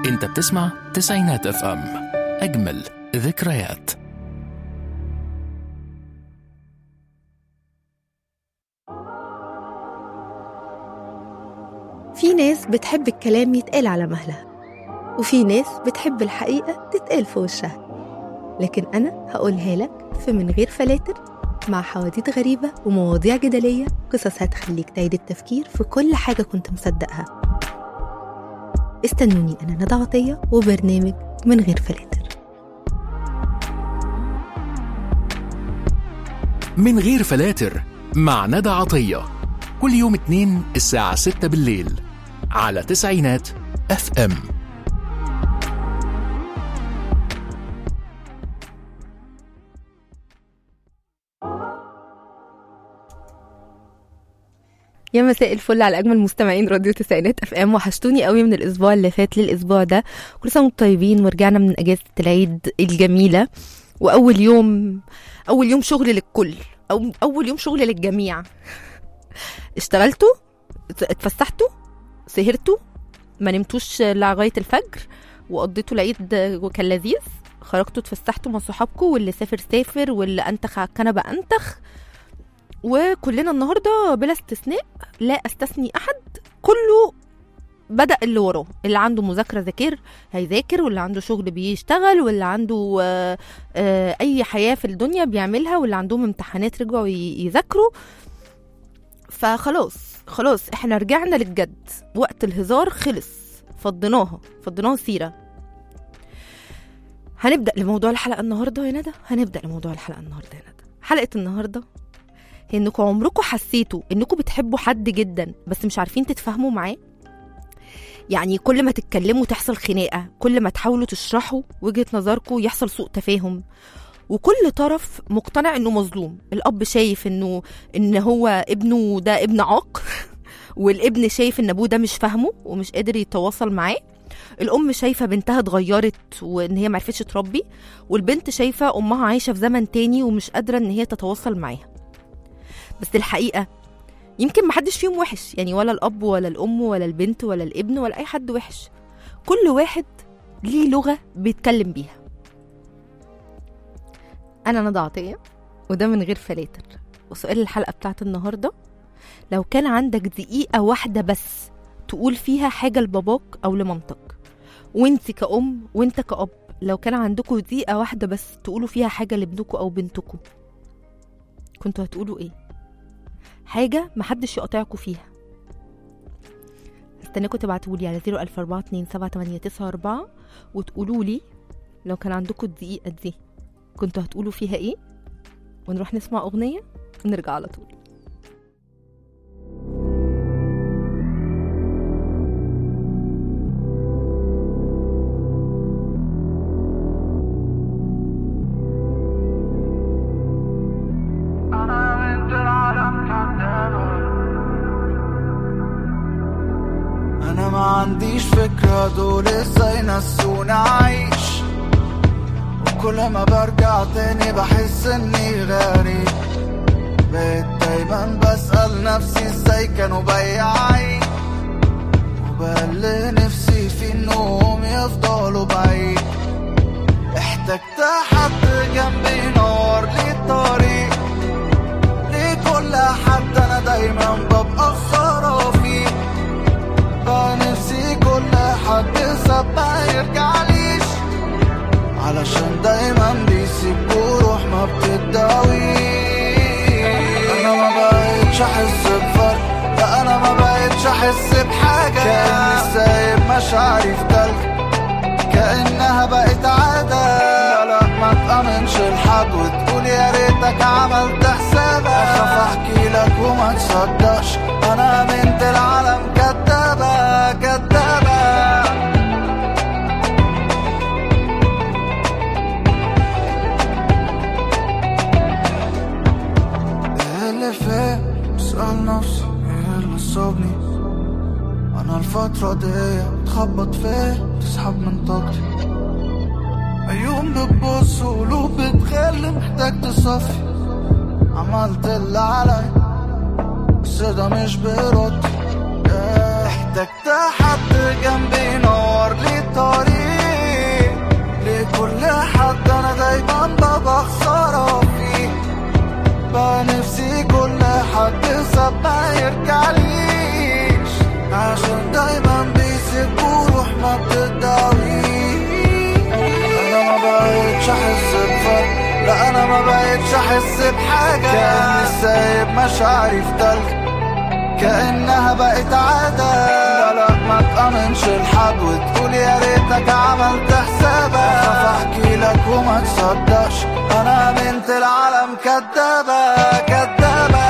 انت بتسمع تسعينات اف ام اجمل ذكريات في ناس بتحب الكلام يتقال على مهلها وفي ناس بتحب الحقيقة تتقال في وشها لكن أنا هقولها لك في من غير فلاتر مع حواديت غريبة ومواضيع جدلية قصص هتخليك تعيد التفكير في كل حاجة كنت مصدقها استنوني أنا ندى عطية وبرنامج من غير فلاتر من غير فلاتر مع ندى عطية كل يوم اتنين الساعة ستة بالليل على تسعينات اف ام يا مساء الفل على اجمل مستمعين راديو تسعينات اف ام وحشتوني قوي من الاسبوع اللي فات للاسبوع ده كل سنه وانتم طيبين ورجعنا من اجازه العيد الجميله واول يوم اول يوم شغل للكل أو اول يوم شغل للجميع اشتغلتوا اتفسحتوا سهرتوا ما نمتوش لغايه الفجر وقضيتوا العيد وكان لذيذ خرجتوا اتفسحتوا مع صحابكم واللي سافر سافر واللي انتخ على الكنبه انتخ وكلنا النهارده بلا استثناء لا استثني احد كله بدأ اللي وراه اللي عنده مذاكرة ذاكر هيذاكر واللي عنده شغل بيشتغل واللي عنده آه، آه، أي حياة في الدنيا بيعملها واللي عندهم امتحانات رجعوا ي- يذاكروا فخلاص خلاص احنا رجعنا للجد وقت الهزار خلص فضيناها فضيناها سيرة هنبدأ لموضوع الحلقة النهاردة يا ندى هنبدأ لموضوع الحلقة النهاردة يا ندى حلقة النهاردة هي انكم عمركم حسيتوا انكم بتحبوا حد جدا بس مش عارفين تتفاهموا معاه يعني كل ما تتكلموا تحصل خناقه كل ما تحاولوا تشرحوا وجهه نظركم يحصل سوء تفاهم وكل طرف مقتنع انه مظلوم الاب شايف انه ان هو ابنه ده ابن عاق والابن شايف ان ابوه ده مش فاهمه ومش قادر يتواصل معاه الام شايفه بنتها اتغيرت وان هي معرفتش تربي والبنت شايفه امها عايشه في زمن تاني ومش قادره ان هي تتواصل معاها بس الحقيقه يمكن محدش فيهم وحش يعني ولا الاب ولا الام ولا البنت ولا الابن ولا اي حد وحش كل واحد ليه لغه بيتكلم بيها انا ندى عطيه وده من غير فلاتر وسؤال الحلقه بتاعت النهارده لو كان عندك دقيقه واحده بس تقول فيها حاجه لباباك او لمامتك وانت كأم وانت كأب لو كان عندكم دقيقه واحده بس تقولوا فيها حاجه لابنكم او بنتكم كنتوا هتقولوا ايه حاجة محدش يقاطعكوا فيها استناكوا تبعتولي على 004278994 وتقولوا لي لو كان عندكم الدقيقة دي كنتوا هتقولوا فيها ايه ونروح نسمع أغنية ونرجع على طول انا ما عنديش فكرة دول ازاي نسوني اعيش وكل ما برجع تاني بحس اني غريب بقيت دايما بسأل نفسي ازاي كانوا بياعين وبقل نفسي في انهم يفضلوا بعيد احتجت حد جنبي ينور لي الطريق لكل حد انا دايما ببقى خسارة فيه بقى نفسي كل حد ساب ما يرجعليش علشان دايما بيسيب جروح ما بتداويش انا ما بقتش احس بفرق لا انا ما بقتش احس بحاجة كأني سايب مشاعري في تلج كأنها بقت عادة لا لا ما تأمنش لحد وتقول يا ريتك عملت حسابك أخاف أحكي لك وما تصدقش أنا بنت العالم كدابة كدابة ايه اللي فات بسأل نفسي ايه اللي صابني انا الفترة دي بتخبط فيا تسحب من طاقتي عيون بتبص وقلوب بتخلي محتاج تصفي عملت اللي عليا بس ده مش بإرادتي احتجت حد جنبي ينور لي طريق لكل حد انا دايما ببقى خسارة فيه بقى نفسي كل حد ساب ما يرجعليش عشان دايما بيسيب وروح ما بتداويش انا ما بقتش احس بفرق لا انا ما بقتش احس بحاجة كأني سايب مشاعري في تلج كأنها بقت عادة لا لا ما تأمنش لحد وتقول يا ريتك عملت حسابك أخاف أحكي لك وما تصدقش أنا بنت العالم كدابة كدابة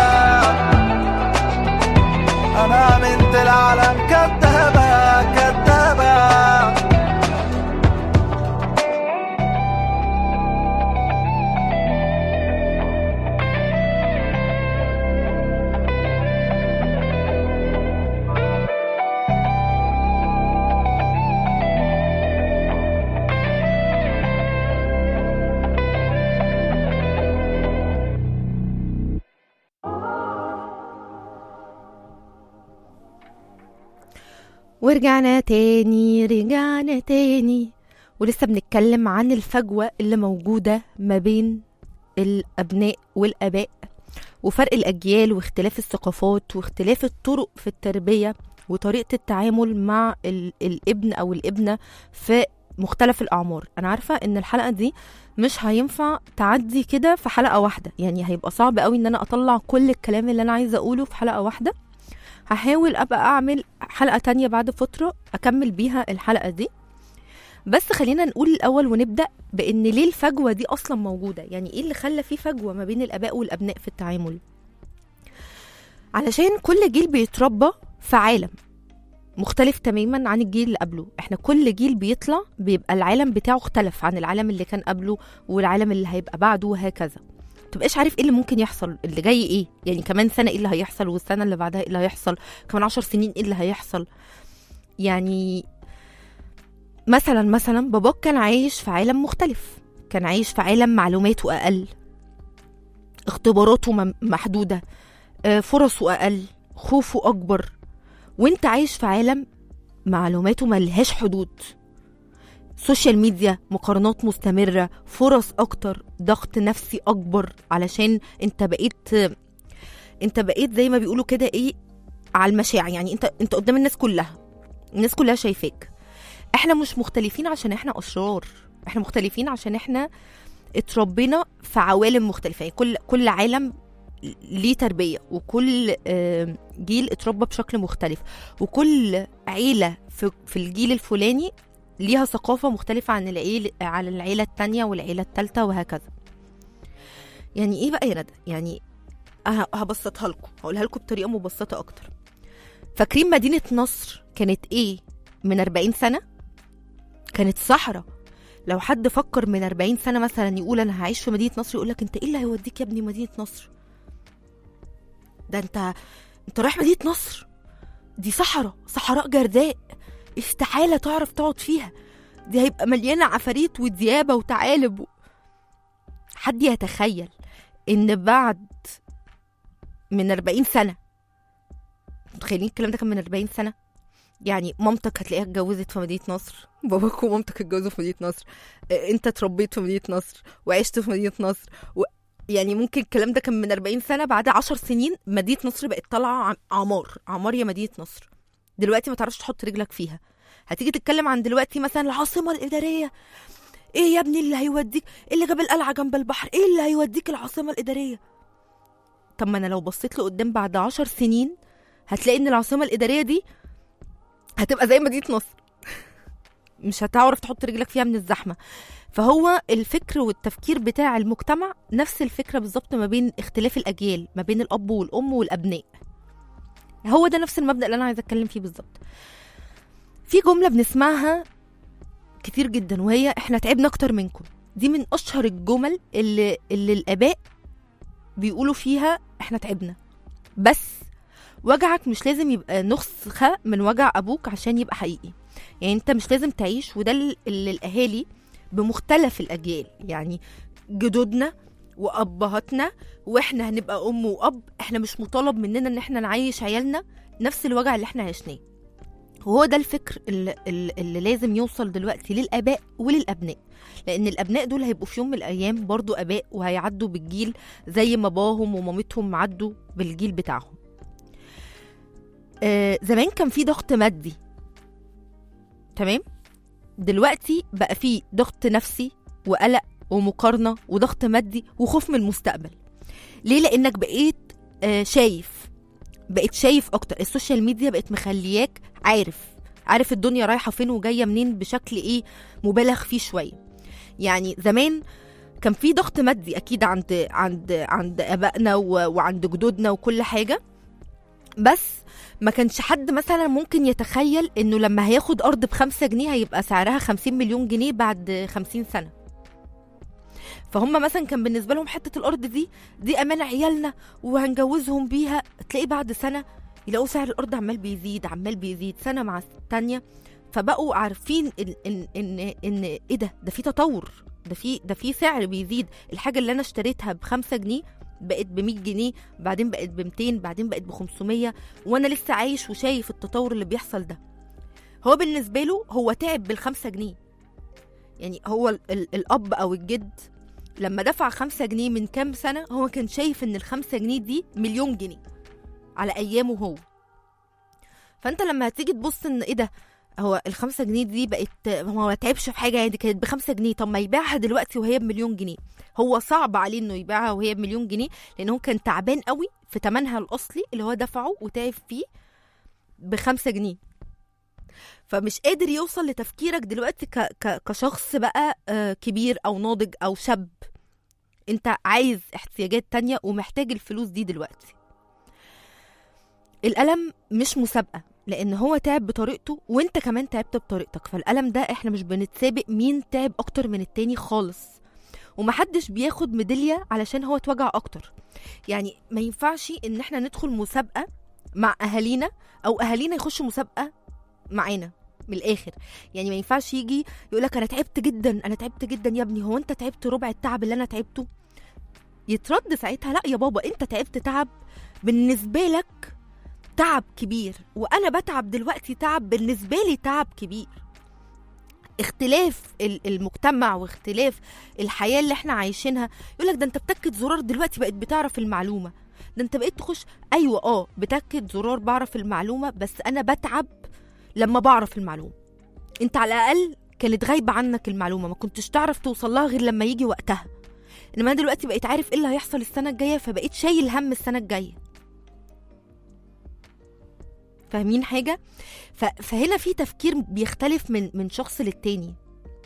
أنا بنت العالم كدابة كدابة ورجعنا تاني رجعنا تاني ولسه بنتكلم عن الفجوة اللي موجودة ما بين الأبناء والآباء وفرق الأجيال واختلاف الثقافات واختلاف الطرق في التربية وطريقة التعامل مع ال- الابن أو الابنة في مختلف الأعمار أنا عارفة إن الحلقة دي مش هينفع تعدي كده في حلقة واحدة يعني هيبقى صعب قوي إن أنا أطلع كل الكلام اللي أنا عايزة أقوله في حلقة واحدة هحاول ابقى اعمل حلقه تانية بعد فتره اكمل بيها الحلقه دي بس خلينا نقول الاول ونبدا بان ليه الفجوه دي اصلا موجوده يعني ايه اللي خلى في فجوه ما بين الاباء والابناء في التعامل علشان كل جيل بيتربى في عالم مختلف تماما عن الجيل اللي قبله احنا كل جيل بيطلع بيبقى العالم بتاعه اختلف عن العالم اللي كان قبله والعالم اللي هيبقى بعده وهكذا تبقاش عارف ايه اللي ممكن يحصل اللي جاي ايه يعني كمان سنه ايه اللي هيحصل والسنه اللي بعدها ايه اللي هيحصل كمان عشر سنين ايه اللي هيحصل يعني مثلا مثلا باباك كان عايش في عالم مختلف كان عايش في عالم معلوماته اقل اختباراته مم- محدوده آه، فرصه اقل خوفه اكبر وانت عايش في عالم معلوماته ملهاش حدود سوشيال ميديا مقارنات مستمرة فرص أكتر ضغط نفسي أكبر علشان أنت بقيت أنت بقيت زي ما بيقولوا كده إيه على المشاع يعني أنت أنت قدام الناس كلها الناس كلها شايفاك إحنا مش مختلفين عشان إحنا أشرار إحنا مختلفين عشان إحنا اتربينا في عوالم مختلفة يعني كل كل عالم ليه تربية وكل آه، جيل اتربى بشكل مختلف وكل عيلة في, في الجيل الفلاني ليها ثقافة مختلفة عن العيل عن العيلة التانية والعيلة التالتة وهكذا يعني ايه بقى يا ندى يعني ه- هبسطها لكم هقولها لكم بطريقة مبسطة اكتر فاكرين مدينة نصر كانت ايه من 40 سنة كانت صحراء لو حد فكر من 40 سنة مثلا يقول انا هعيش في مدينة نصر يقول لك انت ايه اللي هيوديك يا ابني مدينة نصر ده انت انت رايح مدينة نصر دي صحراء صحراء جرداء استحالة تعرف تقعد فيها دي هيبقى مليانة عفاريت وديابة وتعالب و... حد يتخيل ان بعد من 40 سنة متخيلين الكلام ده كان من 40 سنة يعني مامتك هتلاقيها اتجوزت في مدينة نصر باباك ومامتك اتجوزوا في مدينة نصر آه، انت اتربيت في مدينة نصر وعشت في مدينة نصر و... يعني ممكن الكلام ده كان من 40 سنة بعد 10 سنين مدينة نصر بقت طالعة عم- عمار عمار يا مدينة نصر دلوقتي ما تعرفش تحط رجلك فيها هتيجي تتكلم عن دلوقتي مثلا العاصمة الإدارية ايه يا ابني اللي هيوديك ايه اللي جاب القلعة جنب البحر ايه اللي هيوديك العاصمة الإدارية طب ما انا لو بصيت لقدام بعد عشر سنين هتلاقي ان العاصمة الإدارية دي هتبقى زي مدينة نصر مش هتعرف تحط رجلك فيها من الزحمة فهو الفكر والتفكير بتاع المجتمع نفس الفكرة بالظبط ما بين اختلاف الأجيال ما بين الأب والأم والأبناء هو ده نفس المبدأ اللي أنا عايزة أتكلم فيه بالظبط في جملة بنسمعها كتير جدا وهي احنا تعبنا أكتر منكم دي من أشهر الجمل اللي, اللي الآباء بيقولوا فيها احنا تعبنا بس وجعك مش لازم يبقى نسخة من وجع أبوك عشان يبقى حقيقي يعني انت مش لازم تعيش وده اللي الأهالي بمختلف الأجيال يعني جدودنا وأبهاتنا واحنا هنبقى أم وأب احنا مش مطالب مننا ان احنا نعيش عيالنا نفس الوجع اللي احنا عشناه وهو ده الفكر اللي, اللي اللي لازم يوصل دلوقتي للآباء وللأبناء لأن الأبناء دول هيبقوا في يوم من الأيام برضو آباء وهيعدوا بالجيل زي ما باباهم ومامتهم عدوا بالجيل بتاعهم آه زمان كان في ضغط مادي تمام دلوقتي بقى في ضغط نفسي وقلق ومقارنة وضغط مادي وخوف من المستقبل ليه لأنك بقيت آه شايف بقيت شايف اكتر السوشيال ميديا بقت مخلياك عارف عارف الدنيا رايحه فين وجايه منين بشكل ايه مبالغ فيه شويه يعني زمان كان في ضغط مادي اكيد عند عند عند ابائنا و- وعند جدودنا وكل حاجه بس ما كانش حد مثلا ممكن يتخيل انه لما هياخد ارض بخمسة جنيه هيبقى سعرها خمسين مليون جنيه بعد خمسين سنه فهم مثلا كان بالنسبه لهم حته الارض دي دي امان عيالنا وهنجوزهم بيها تلاقي بعد سنه يلاقوا سعر الارض عمال بيزيد عمال بيزيد سنه مع التانيه فبقوا عارفين ان ان ان, إن ايه ده ده في تطور ده في ده في سعر بيزيد الحاجه اللي انا اشتريتها بخمسة جنيه بقت ب 100 جنيه بعدين بقت ب 200 بعدين بقت ب 500 وانا لسه عايش وشايف التطور اللي بيحصل ده هو بالنسبه له هو تعب بالخمسة جنيه يعني هو ال ال الاب او الجد لما دفع خمسة جنيه من كام سنة هو كان شايف ان الخمسة جنيه دي مليون جنيه على ايامه هو فانت لما هتيجي تبص ان ايه ده هو الخمسة جنيه دي بقت هو ما تعبش في حاجة يعني دي كانت بخمسة جنيه طب ما يبيعها دلوقتي وهي بمليون جنيه هو صعب عليه انه يبيعها وهي بمليون جنيه لان هو كان تعبان قوي في تمنها الاصلي اللي هو دفعه وتعب فيه بخمسة جنيه فمش قادر يوصل لتفكيرك دلوقتي ك ك كشخص بقى آه، كبير او ناضج او شاب انت عايز احتياجات تانية ومحتاج الفلوس دي دلوقتي الألم مش مسابقة لأن هو تعب بطريقته وانت كمان تعبت بطريقتك فالألم ده احنا مش بنتسابق مين تعب أكتر من التاني خالص ومحدش بياخد ميدالية علشان هو اتوجع أكتر يعني ما ينفعش ان احنا ندخل مسابقة مع أهالينا أو أهالينا يخشوا مسابقة معانا من الآخر يعني ما ينفعش يجي يقولك أنا تعبت جدا أنا تعبت جدا يا ابني هو أنت تعبت ربع التعب اللي أنا تعبته يترد ساعتها لا يا بابا أنت تعبت تعب بالنسبة لك تعب كبير وانا بتعب دلوقتي تعب بالنسبه لي تعب كبير اختلاف ال- المجتمع واختلاف الحياه اللي احنا عايشينها يقول لك ده انت بتكت زرار دلوقتي بقيت بتعرف المعلومه ده انت بقيت تخش ايوه اه بتكت زرار بعرف المعلومه بس انا بتعب لما بعرف المعلومه انت على الاقل كانت غايبه عنك المعلومه ما كنتش تعرف توصل لها غير لما يجي وقتها انما انا دلوقتي بقيت عارف ايه اللي هيحصل السنه الجايه فبقيت شايل هم السنه الجايه فاهمين حاجه ف... فهنا في تفكير بيختلف من من شخص للتاني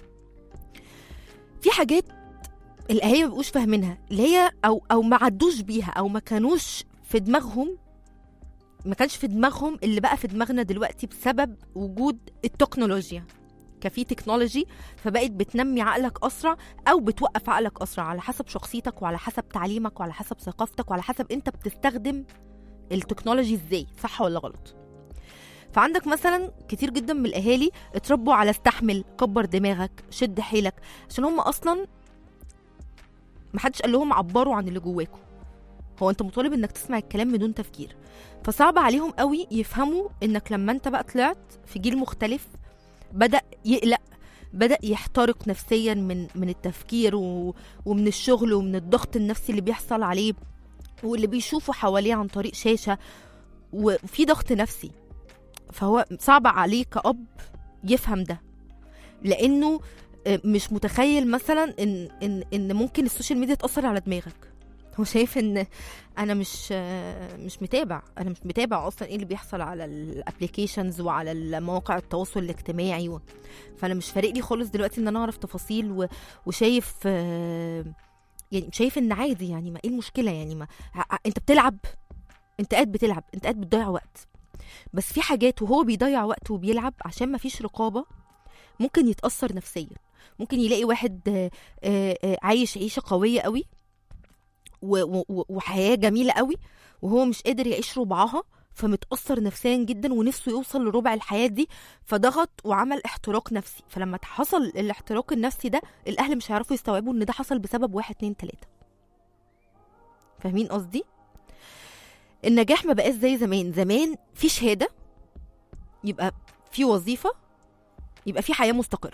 في حاجات الاهالي ما بيبقوش فاهمينها اللي هي او او ما عدوش بيها او ما كانوش في دماغهم ما كانش في دماغهم اللي بقى في دماغنا دلوقتي بسبب وجود التكنولوجيا كفي تكنولوجي فبقت بتنمي عقلك اسرع او بتوقف عقلك اسرع على حسب شخصيتك وعلى حسب تعليمك وعلى حسب ثقافتك وعلى حسب انت بتستخدم التكنولوجي ازاي صح ولا غلط فعندك مثلا كتير جدا من الاهالي اتربوا على استحمل كبر دماغك شد حيلك عشان هم اصلا محدش قال لهم عبروا عن اللي جواكم هو انت مطالب انك تسمع الكلام بدون تفكير فصعب عليهم قوي يفهموا انك لما انت بقى طلعت في جيل مختلف بدا يقلق بدا يحترق نفسيا من من التفكير و... ومن الشغل ومن الضغط النفسي اللي بيحصل عليه واللي بيشوفه حواليه عن طريق شاشه وفي ضغط نفسي فهو صعب عليه كأب يفهم ده لأنه آه، مش متخيل مثلا ان ان ان ممكن السوشيال ميديا تأثر على دماغك هو شايف ان انا مش آه، مش متابع انا مش متابع اصلا ايه اللي بيحصل على الابلكيشنز وعلى مواقع التواصل الاجتماعي و... فانا مش فارق لي خالص دلوقتي ان انا اعرف تفاصيل و... وشايف آه، يعني شايف ان عادي يعني ما ايه المشكله يعني ما ع- انت بتلعب انت قاعد بتلعب انت قاعد بتضيع وقت بس في حاجات وهو بيضيع وقت وبيلعب عشان ما فيش رقابة ممكن يتأثر نفسيا ممكن يلاقي واحد آه، آه، آه، عايش عيشة قوية قوي و- و- وحياة جميلة قوي وهو مش قادر يعيش ربعها فمتأثر نفسيا جدا ونفسه يوصل لربع الحياة دي فضغط وعمل احتراق نفسي فلما حصل الاحتراق النفسي ده الأهل مش هيعرفوا يستوعبوا إن ده حصل بسبب واحد اتنين تلاتة فاهمين قصدي؟ النجاح ما بقاش زي زمان زمان في شهاده يبقى في في وظيفه يبقى في حياه مستقره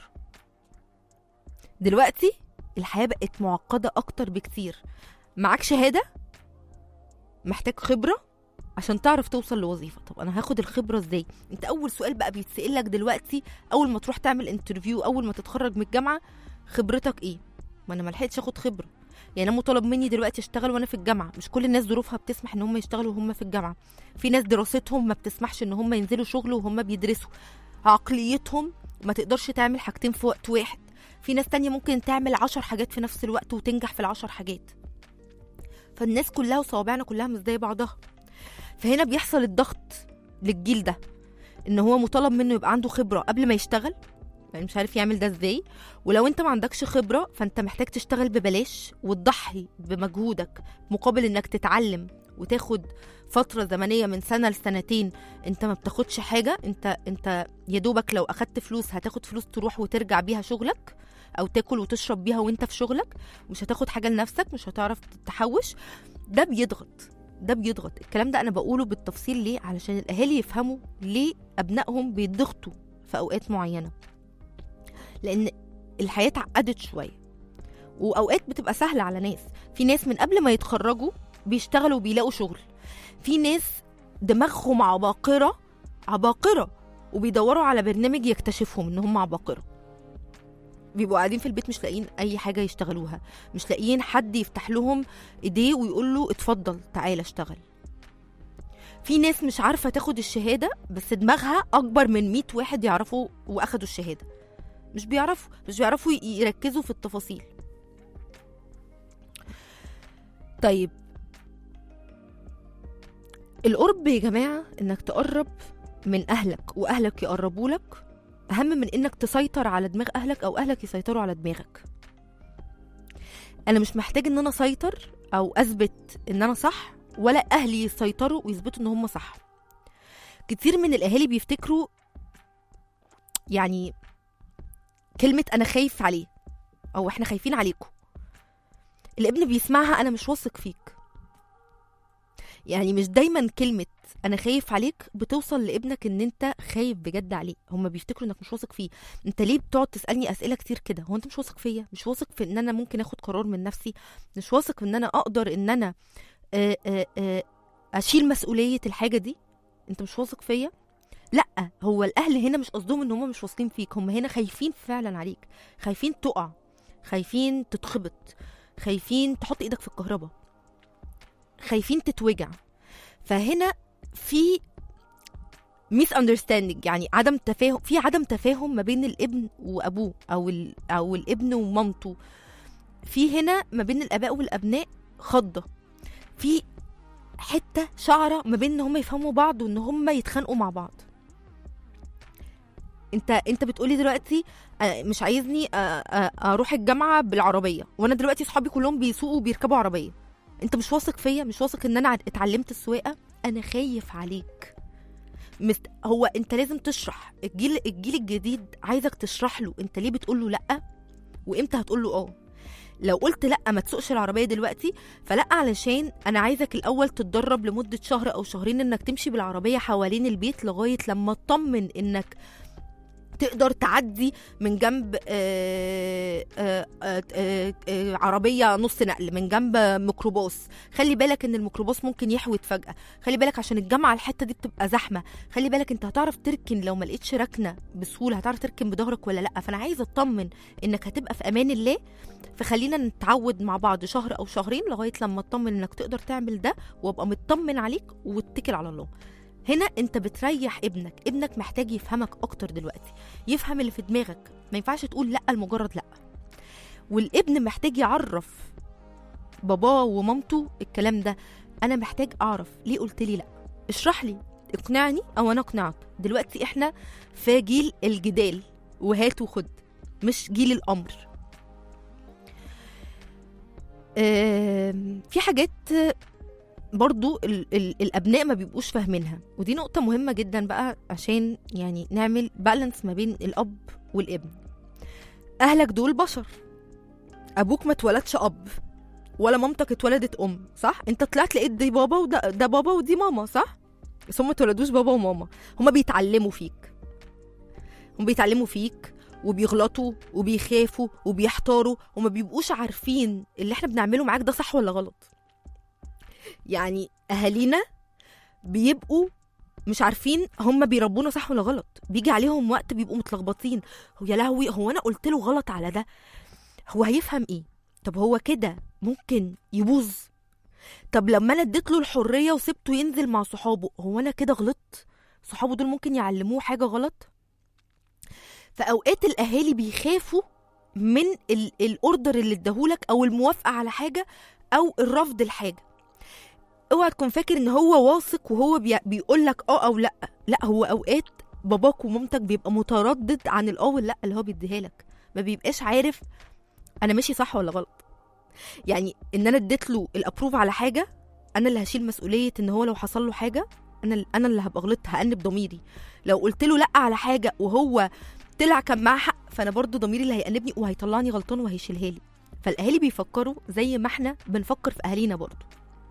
دلوقتي الحياه بقت معقده اكتر بكتير معاك شهاده محتاج خبره عشان تعرف توصل لوظيفه طب انا هاخد الخبره ازاي انت اول سؤال بقى بيتسال لك دلوقتي اول ما تروح تعمل انترفيو اول ما تتخرج من الجامعه خبرتك ايه ما انا ما لحقتش اخد خبره يعني انا مطالب مني دلوقتي اشتغل وانا في الجامعه مش كل الناس ظروفها بتسمح ان هم يشتغلوا وهم في الجامعه في ناس دراستهم ما بتسمحش ان هم ينزلوا شغل وهم بيدرسوا عقليتهم ما تقدرش تعمل حاجتين في وقت واحد في ناس تانية ممكن تعمل عشر حاجات في نفس الوقت وتنجح في العشر حاجات فالناس كلها وصوابعنا كلها مش زي بعضها فهنا بيحصل الضغط للجيل ده ان هو مطالب منه يبقى عنده خبره قبل ما يشتغل يعني مش عارف يعمل ده ازاي ولو انت ما عندكش خبره فانت محتاج تشتغل ببلاش وتضحي بمجهودك مقابل انك تتعلم وتاخد فترة زمنية من سنة لسنتين انت ما بتاخدش حاجة انت انت يا دوبك لو اخدت فلوس هتاخد فلوس تروح وترجع بيها شغلك او تاكل وتشرب بيها وانت في شغلك مش هتاخد حاجة لنفسك مش هتعرف تحوش ده بيضغط ده بيضغط الكلام ده انا بقوله بالتفصيل ليه علشان الاهالي يفهموا ليه ابنائهم بيضغطوا في اوقات معينه لان الحياه اتعقدت شويه واوقات بتبقى سهله على ناس في ناس من قبل ما يتخرجوا بيشتغلوا وبيلاقوا شغل في ناس دماغهم عباقره عباقره وبيدوروا على برنامج يكتشفهم ان هم عباقره بيبقوا قاعدين في البيت مش لاقيين اي حاجه يشتغلوها مش لاقيين حد يفتح لهم ايديه ويقول له اتفضل تعالى اشتغل في ناس مش عارفه تاخد الشهاده بس دماغها اكبر من 100 واحد يعرفوا واخدوا الشهاده مش بيعرفوا مش بيعرفوا ي- يركزوا في التفاصيل طيب القرب يا جماعه انك تقرب من اهلك واهلك يقربوا لك اهم من انك تسيطر على دماغ اهلك او اهلك يسيطروا على دماغك انا مش محتاج ان انا اسيطر او اثبت ان انا صح ولا اهلي يسيطروا ويثبتوا ان هم صح كتير من الاهالي بيفتكروا يعني كلمة أنا خايف عليه أو إحنا خايفين عليكم الابن بيسمعها أنا مش واثق فيك يعني مش دايما كلمة أنا خايف عليك بتوصل لابنك إن أنت خايف بجد عليه هما بيفتكروا إنك مش واثق فيه أنت ليه بتقعد تسألني أسئلة كتير كده هو أنت مش واثق فيا مش واثق في إن أنا ممكن آخد قرار من نفسي مش واثق إن أنا أقدر إن أنا آه، آه، آه، أشيل مسؤولية الحاجة دي أنت مش واثق فيا لا هو الاهل هنا مش قصدهم ان هم مش واثقين فيك هم هنا خايفين فعلا عليك خايفين تقع خايفين تتخبط خايفين تحط ايدك في الكهرباء خايفين تتوجع فهنا في ميس اندرستاندينج يعني عدم تفاهم في عدم تفاهم ما بين الابن وابوه او ال... او الابن ومامته في هنا ما بين الاباء والابناء خضه في حته شعره ما بين ان هم يفهموا بعض وان هم يتخانقوا مع بعض انت انت بتقولي دلوقتي آه، مش عايزني آه، آه، اروح الجامعه بالعربيه وانا دلوقتي صحابي كلهم بيسوقوا وبيركبوا عربيه انت مش واثق فيا مش واثق ان انا عد- اتعلمت السواقه انا خايف عليك مست... هو انت لازم تشرح الجيل الجيل الجديد عايزك تشرح له انت ليه بتقول له لا وامتى هتقول له اه لو قلت لا ما تسوقش العربيه دلوقتي فلا علشان انا عايزك الاول تتدرب لمده شهر او شهرين انك تمشي بالعربيه حوالين البيت لغايه لما تطمن انك تقدر تعدي من جنب آه، آه، آه، آه، آه، عربية نص نقل من جنب ميكروباص خلي بالك ان الميكروباص ممكن يحوت فجأة خلي بالك عشان الجامعة الحتة دي بتبقى زحمة خلي بالك انت هتعرف تركن لو ما لقيتش ركنة بسهولة هتعرف تركن بظهرك ولا لا فانا عايزة اطمن انك هتبقى في امان الله فخلينا نتعود مع بعض شهر او شهرين لغاية لما اطمن انك تقدر تعمل ده وابقى مطمن عليك واتكل على الله هنا انت بتريح ابنك ابنك محتاج يفهمك اكتر دلوقتي يفهم اللي في دماغك ما ينفعش تقول لا لمجرد لا والابن محتاج يعرف باباه ومامته الكلام ده انا محتاج اعرف ليه قلت لي لا اشرح لي اقنعني او انا اقنعك دلوقتي احنا في جيل الجدال وهات وخد مش جيل الامر آم، في حاجات برضو ال ال الابناء ما بيبقوش فاهمينها ودي نقطه مهمه جدا بقى عشان يعني نعمل بالانس ما بين الاب والابن اهلك دول بشر ابوك ما اتولدش اب ولا مامتك اتولدت ام صح انت طلعت لقيت دي بابا وده ده بابا ودي ماما صح بس هم ما اتولدوش بابا وماما هم بيتعلموا فيك هم بيتعلموا فيك وبيغلطوا وبيخافوا وبيحتاروا وما بيبقوش عارفين اللي احنا بنعمله معاك ده صح ولا غلط يعني اهالينا بيبقوا مش عارفين هم بيربونا صح ولا غلط بيجي عليهم وقت بيبقوا متلخبطين هو يا لهوي هو انا قلت له غلط على ده هو هيفهم ايه طب هو كده ممكن يبوظ طب لما انا اديت له الحريه وسبته ينزل مع صحابه هو انا كده غلطت صحابه دول ممكن يعلموه حاجه غلط فاوقات الاهالي بيخافوا من ال- الاوردر اللي اداهولك او الموافقه على حاجه او الرفض لحاجه اوعى تكون فاكر ان هو واثق وهو بي... بيقول لك اه او لا لا هو اوقات باباك ومامتك بيبقى متردد عن الاه واللا اللي هو بيديها لك ما بيبقاش عارف انا ماشي صح ولا غلط يعني ان انا اديت له الابروف على حاجه انا اللي هشيل مسؤوليه ان هو لو حصل له حاجه انا انا اللي هبقى غلطت هأنب ضميري لو قلت له لا على حاجه وهو طلع كان معاه حق فانا برضو ضميري اللي هيأنبني وهيطلعني غلطان وهيشيلها لي فالاهالي بيفكروا زي ما احنا بنفكر في اهالينا برضو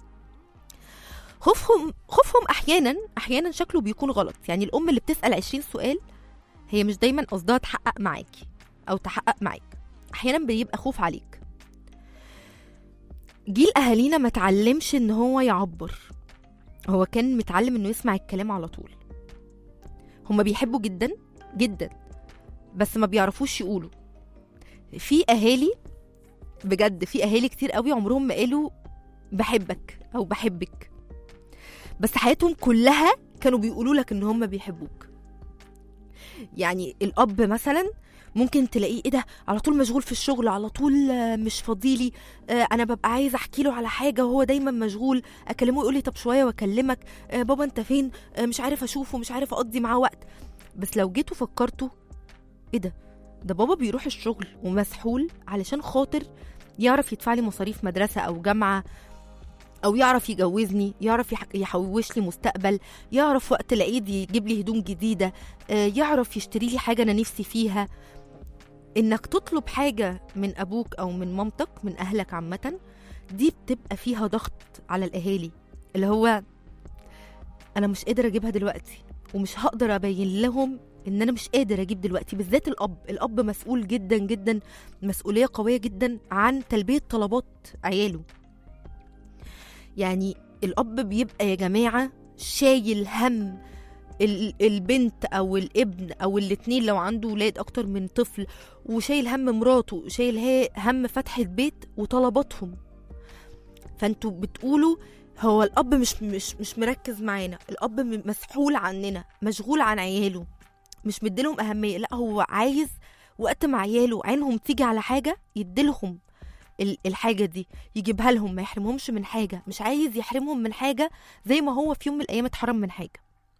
خوفهم خوفهم احيانا احيانا شكله بيكون غلط يعني الام اللي بتسال 20 سؤال هي مش دايما قصدها تحقق معاكي او تحقق معاك احيانا بيبقى خوف عليك جيل اهالينا ما اتعلمش ان هو يعبر هو كان متعلم انه يسمع الكلام على طول هما بيحبوا جدا جدا بس ما بيعرفوش يقولوا في اهالي بجد في اهالي كتير قوي عمرهم ما قالوا بحبك او بحبك بس حياتهم كلها كانوا بيقولوا لك ان هم بيحبوك يعني الاب مثلا ممكن تلاقيه ايه ده على طول مشغول في الشغل على طول آه، مش فاضيلي آه، انا ببقى عايز احكي له على حاجه وهو دايما مشغول اكلمه يقول لي طب شويه واكلمك آه، بابا انت فين آه، مش عارف اشوفه مش عارف اقضي معاه وقت بس لو جيتوا فكرتوا ايه ده ده بابا بيروح الشغل ومسحول علشان خاطر يعرف يدفع لي مصاريف مدرسه او جامعه او يعرف يجوزني يعرف يح- يحوش لي مستقبل يعرف وقت العيد يجيب لي هدوم جديده آه، يعرف يشتري لي حاجه انا نفسي فيها انك تطلب حاجه من ابوك او من مامتك من اهلك عامه دي بتبقى فيها ضغط على الاهالي اللي هو انا مش قادر اجيبها دلوقتي ومش هقدر ابين لهم ان انا مش قادر اجيب دلوقتي بالذات الاب الاب مسؤول جدا جدا مسؤوليه قويه جدا عن تلبيه طلبات عياله يعني الاب بيبقى يا جماعه شايل هم ال- البنت او الابن او الاتنين لو عنده ولاد اكتر من طفل وشايل هم مراته شايل ها- هم فتح البيت وطلباتهم فانتوا بتقولوا هو الاب مش مش مش مركز معانا الاب م- مسحول عننا مشغول عن عياله مش مديلهم اهميه لا هو عايز وقت مع عياله عينهم تيجي على حاجه يديلهم ال- الحاجه دي يجيبها لهم ما يحرمهمش من حاجه مش عايز يحرمهم من حاجه زي ما هو في يوم من الايام اتحرم من حاجه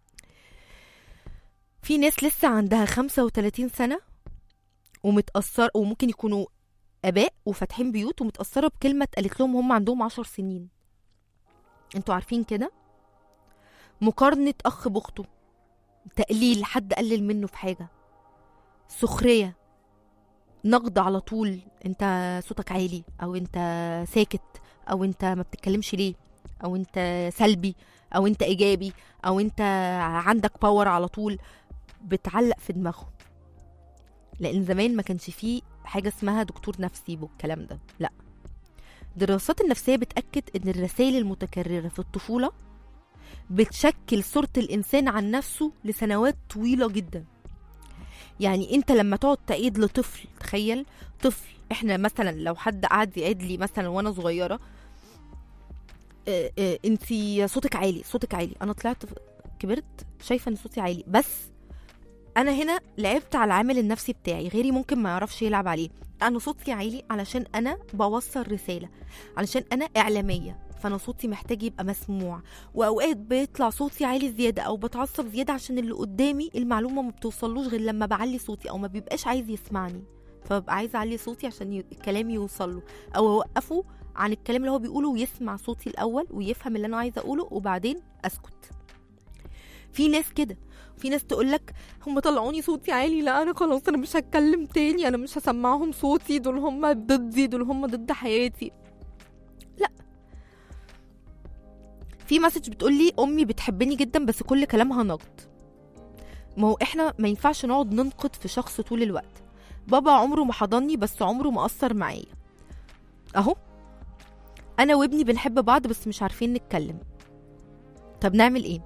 في ناس لسه عندها 35 سنه ومتأثر وممكن يكونوا اباء وفاتحين بيوت ومتأثره بكلمه اتقالت لهم هم عندهم 10 سنين انتوا عارفين كده مقارنه اخ باخته تقليل حد قلل منه في حاجه سخريه نقد على طول انت صوتك عالي او انت ساكت او انت ما بتتكلمش ليه او انت سلبي او انت ايجابي او انت عندك باور على طول بتعلق في دماغهم لان زمان ما كانش فيه حاجه اسمها دكتور نفسي والكلام ده لا الدراسات النفسيه بتاكد ان الرسائل المتكرره في الطفوله بتشكل صوره الانسان عن نفسه لسنوات طويله جدا يعني انت لما تقعد تعيد لطفل تخيل طفل احنا مثلا لو حد قعد يعيد لي مثلا وانا صغيره اه اه انتي صوتك عالي صوتك عالي انا طلعت ف- كبرت شايفه ان صوتي عالي بس انا هنا لعبت على العامل النفسي بتاعي غيري ممكن ما يعرفش يلعب عليه انا صوتي عالي علشان انا بوصل رساله علشان انا اعلاميه فانا صوتي محتاج يبقى مسموع واوقات بيطلع صوتي عالي زياده او بتعصب زياده عشان اللي قدامي المعلومه ما بتوصلوش غير لما بعلي صوتي او ما بيبقاش عايز يسمعني فببقى عايزه اعلي صوتي عشان ي- الكلام يوصل له او اوقفه عن الكلام اللي هو بيقوله ويسمع صوتي الاول ويفهم اللي انا عايزه اقوله وبعدين اسكت في ناس كده في ناس تقول لك هم طلعوني صوتي عالي لا انا خلاص انا مش هتكلم تاني انا مش هسمعهم صوتي دول هم ضدي دول هم ضد حياتي لا في مسج بتقول لي امي بتحبني جدا بس كل كلامها نقد ما هو احنا ما ينفعش نقعد ننقد في شخص طول الوقت بابا عمره ما حضني بس عمره ما أثر معايا اهو انا وابني بنحب بعض بس مش عارفين نتكلم طب نعمل ايه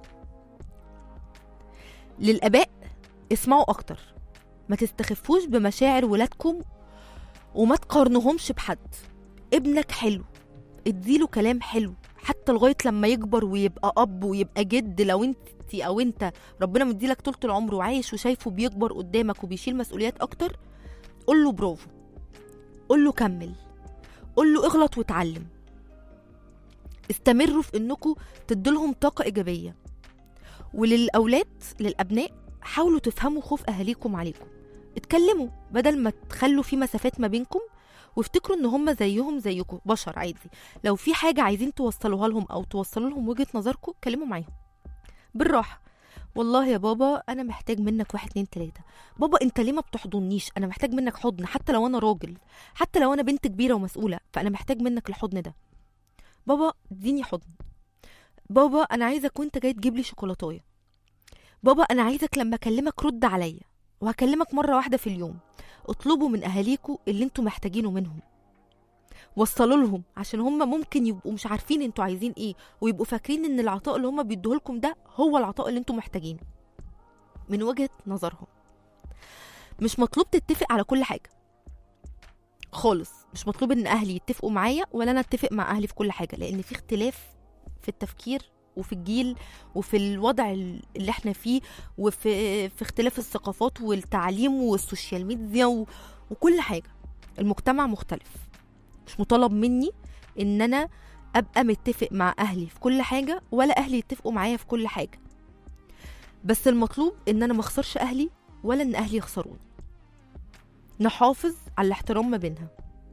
للاباء اسمعوا اكتر ما تستخفوش بمشاعر ولادكم وما تقارنهمش بحد ابنك حلو اديله كلام حلو حتى لغايه لما يكبر ويبقى اب ويبقى جد لو انت او انت ربنا مديلك طول العمر وعايش وشايفه بيكبر قدامك وبيشيل مسؤوليات اكتر قول له برافو قول له كمل قول له اغلط واتعلم استمروا في انكم تدولهم طاقه ايجابيه وللاولاد للابناء حاولوا تفهموا خوف اهاليكم عليكم اتكلموا بدل ما تخلوا في مسافات ما بينكم وافتكروا ان هم زيهم زيكم بشر عادي لو في حاجه عايزين توصلوها لهم او توصلوا لهم وجهه نظركم اتكلموا معاهم بالراحه والله يا بابا انا محتاج منك واحد اتنين تلاته بابا انت ليه ما بتحضنيش انا محتاج منك حضن حتى لو انا راجل حتى لو انا بنت كبيره ومسؤوله فانا محتاج منك الحضن ده بابا اديني حضن بابا انا عايزك وانت جاي تجيب لي شوكولاتايه بابا انا عايزك لما اكلمك رد عليا وهكلمك مره واحده في اليوم اطلبوا من اهاليكوا اللي انتوا محتاجينه منهم وصلوا لهم عشان هم ممكن يبقوا مش عارفين انتوا عايزين ايه ويبقوا فاكرين ان العطاء اللي هم بيدوه لكم ده هو العطاء اللي انتوا محتاجينه من وجهة نظرهم مش مطلوب تتفق على كل حاجة خالص مش مطلوب ان اهلي يتفقوا معايا ولا انا اتفق مع اهلي في كل حاجة لان في اختلاف في التفكير وفي الجيل وفي الوضع اللي احنا فيه وفي في اختلاف الثقافات والتعليم والسوشيال ميديا و... وكل حاجة المجتمع مختلف مش مطالب مني ان انا ابقى متفق مع اهلي في كل حاجة ولا اهلي يتفقوا معايا في كل حاجة بس المطلوب ان انا ما اخسرش اهلي ولا ان اهلي يخسروني نحافظ على الاحترام ما بينها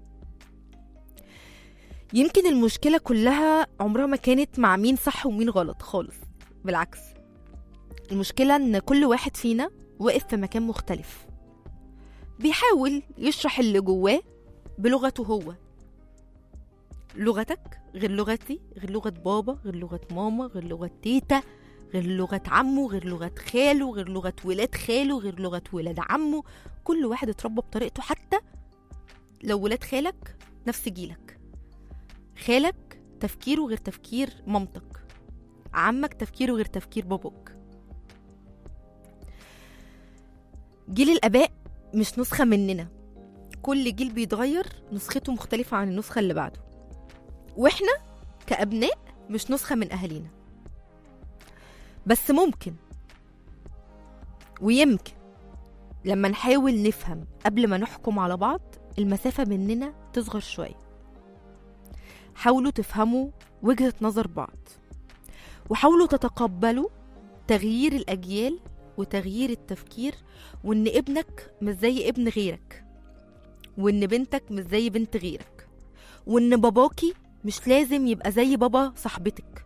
يمكن المشكلة كلها عمرها ما كانت مع مين صح ومين غلط خالص بالعكس المشكلة ان كل واحد فينا واقف في مكان مختلف بيحاول يشرح اللي جواه بلغته هو لغتك غير لغتي غير لغة بابا غير لغة ماما غير لغة تيتا غير لغة عمه غير لغة خاله غير لغة ولاد خاله غير لغة ولاد عمه كل واحد اتربى بطريقته حتى لو ولاد خالك نفس جيلك خالك تفكيره غير تفكير مامتك عمك تفكيره غير تفكير باباك جيل الآباء مش نسخة مننا كل جيل بيتغير نسخته مختلفة عن النسخة اللي بعده واحنا كأبناء مش نسخة من أهالينا بس ممكن ويمكن لما نحاول نفهم قبل ما نحكم على بعض المسافة مننا تصغر شوية حاولوا تفهموا وجهة نظر بعض وحاولوا تتقبلوا تغيير الأجيال وتغيير التفكير وإن ابنك مش زي ابن غيرك وإن بنتك مش زي بنت غيرك وإن باباكي مش لازم يبقى زي بابا صاحبتك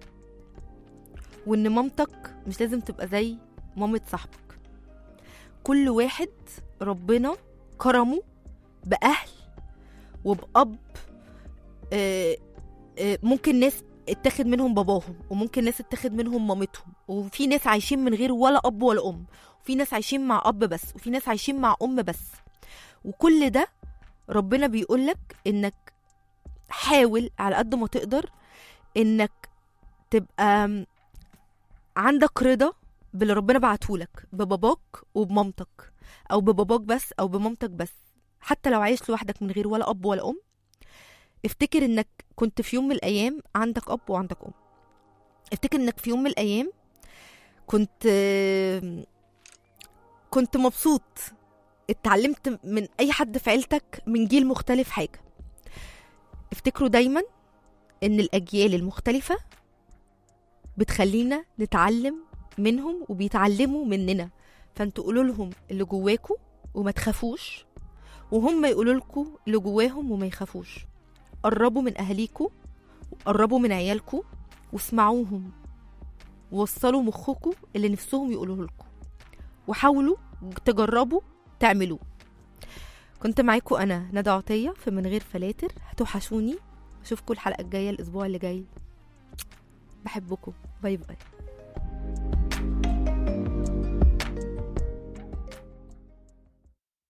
وإن مامتك مش لازم تبقى زي مامة صاحبك كل واحد ربنا كرمه بأهل وبأب آه، آه، ممكن ناس اتاخد منهم باباهم وممكن ناس اتاخد منهم مامتهم وفي ناس عايشين من غير ولا اب ولا ام وفي ناس عايشين مع اب بس وفي ناس عايشين مع ام بس وكل ده ربنا بيقولك انك حاول على قد ما تقدر انك تبقى عندك رضا باللي ربنا بعتهولك بباباك وبمامتك او بباباك بس او بمامتك بس حتى لو عايش لوحدك من غير ولا اب ولا ام افتكر انك كنت في يوم من الايام عندك اب وعندك ام افتكر انك في يوم من الايام كنت كنت مبسوط اتعلمت من اي حد في عيلتك من جيل مختلف حاجه افتكروا دايما ان الاجيال المختلفه بتخلينا نتعلم منهم وبيتعلموا مننا فانتوا قولوا لهم اللي جواكوا وما تخافوش وهم يقولوا لكم اللي جواهم وما يخافوش قربوا من اهاليكوا وقربوا من عيالكوا واسمعوهم ووصلوا مخكوا اللي نفسهم يقولوه لكم وحاولوا تجربوا تعملوه كنت معاكم انا ندى عطيه في من غير فلاتر هتوحشوني اشوفكم الحلقه الجايه الاسبوع اللي جاي بحبكم باي باي